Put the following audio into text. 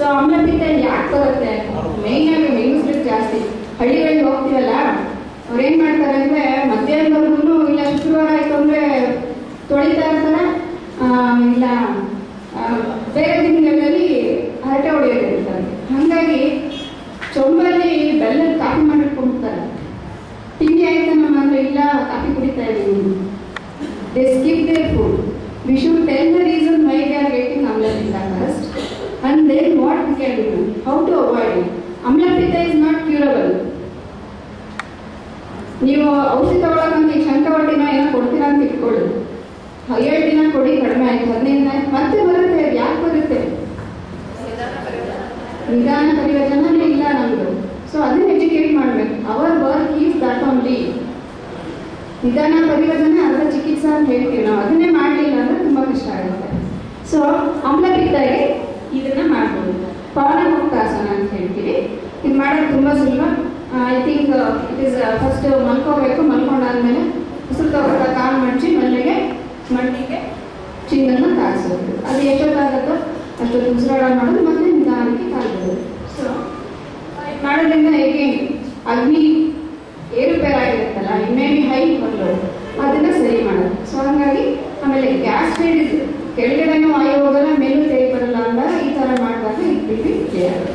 so ಆಮ್ಲಪಿತ್ತ ಯಾಕೆ ಬರುತ್ತೆ main ಆಗಿ ಹೆಂಗಸ್ರಿಗೆ ಜಾಸ್ತಿ ಹಳ್ಳಿಗಳಿಗೆ ಹೋಗ್ತೀವಲ್ಲ ಅವ್ರು ಏನ್ ಮಾಡ್ತಾರೆ ಅಂದ್ರೆ ಮಧ್ಯಾಹ್ನವರೆಗೂ ಇಲ್ಲ ಶುಕ್ರವಾರ ಆಯ್ತು ಅಂದ್ರೆ ತೊಳಿತಾ ಇರ್ತಾರೆ ಆ, ಇಲ್ಲ ಆ, ಬೇರೆ ದಿನಗಳಲ್ಲಿ ಹರಟೆ ಹೊಡೆಯೋದು ಇರ್ತಾರೆ ಹಾಗಾಗಿ ಚೊಂಬಲ್ಲಿ ಬೆಲ್ಲದ ಕಾಫಿ ಮಾಡಿಟ್ಕೊಂಡ್ಬಿಡ್ತಾರೆ ತಿಂಡಿ ಆಯ್ತಾ ನಮ್ಮ ಅಂದ್ರೆ ಇಲ್ಲ ಕಾಫಿ ಕುಡಿತಾ ಇದ್ದೀವಿ they skip their food we should tell the reason why they are getting ಆಮ್ಲಪಿತ್ತ first and then what we can do how to avoid it ಆಮ್ಲಪಿತ್ತ ಇಸ್ ನಾಟ್ ಕ್ಯೂರಬಲ್ ನೀವು ಔಷಧಿ ತಗೊಳಕಂತ ಈಗ ಶಂಕವಟ್ಟಿನ ಏನೋ ಕೊಡ್ತೀರಾ ಅಂತ ಇಟ್ಕೊಳ್ಳಿ ಏಳು ದಿನ ಕೊಡಿ ಕಡಿಮೆ ಆಯ್ತು ಹದಿನೈದು ದಿನ ಆಯ್ತು ಮತ್ತೆ ಬರುತ್ತೆ ಅದು ಯಾಕೆ ಬರುತ್ತೆ ನಿಧಾನ ಪರಿವರ್ತನೆ ಇಲ್ಲ ನಮ್ದು ಸೊ ಅದನ್ನ ಎಜುಕೇಟ್ ಮಾಡ್ಬೇಕು our work is that only ನಿಧಾನ ಪರಿವರ್ತನೆ ಅದರ ಚಿಕಿತ್ಸೆ ಅಂತ ಹೇಳ್ತೀವಿ ನಾವು ಅದನ್ನೇ ಮಾಡಲಿಲ್ಲ ಅಂದ್ರೆ ತುಂಬಾ ಕಷ್ಟ ಆಗುತ್ತೆ ಸೊ ಆಮ್ಲಪಿತ್ತಗೆ ಇದನ್ನ ಮಾಡ್ಬೋದು ಪವನ ಮುಕ್ತಾಸನ ಅಂತ ಹೇಳ್ತೀವಿ ಇದು ಮಾಡೋದು ತುಂಬಾ ಸುಲಭ I think it is first ಮಲ್ಕೋಬೇಕು ಮಲ್ಕೊಂಡಾದ್ಮೇಲೆ ಉಸಿರು ತಗೊಳ್ತಾ ಕಾಲು ಮಡಚಿ ಮಲ್ಲಿಗೆ ಮಣ್ಣಿಗೆ ಚಿನ್ನನ್ನು ಕಾಯಿಸೋದು ಅದು ಎಷ್ಟೊತ್ತಾಗುತ್ತೋ ಅಷ್ಟೊತ್ತು ಉಸಿರಾಡ ಮಾಡೋದು ಮತ್ತೆ ನಿಧಾನಕ್ಕೆ ಕಾಲು ಬಿಡೋದು ಸೊ ಮಾಡೋದ್ರಿಂದ ಹೇಗೆ ಅಗ್ನಿ ಏರುಪೇರಾಗಿರುತ್ತಲ್ಲ ಇಟ್ ಮೇ ಬಿ ಹೈ ಒಂದು ಅದನ್ನ ಸರಿ ಮಾಡೋದು ಸೊ ಹಾಗಾಗಿ ಆಮೇಲೆ ಗ್ಯಾಸ್ ಕೆಳಗಡೆನೂ ವಾಯು ಹೋಗಲ್ಲ ಮೇಲೂ ತೆಗೆ ಬರಲ್ಲ ಅಂದಾಗ ಈ ಥರ ಮಾಡಿದಾಗ ಇಟ್ ವಿಲ್ ಬಿ ಕ್ಲಿಯರ್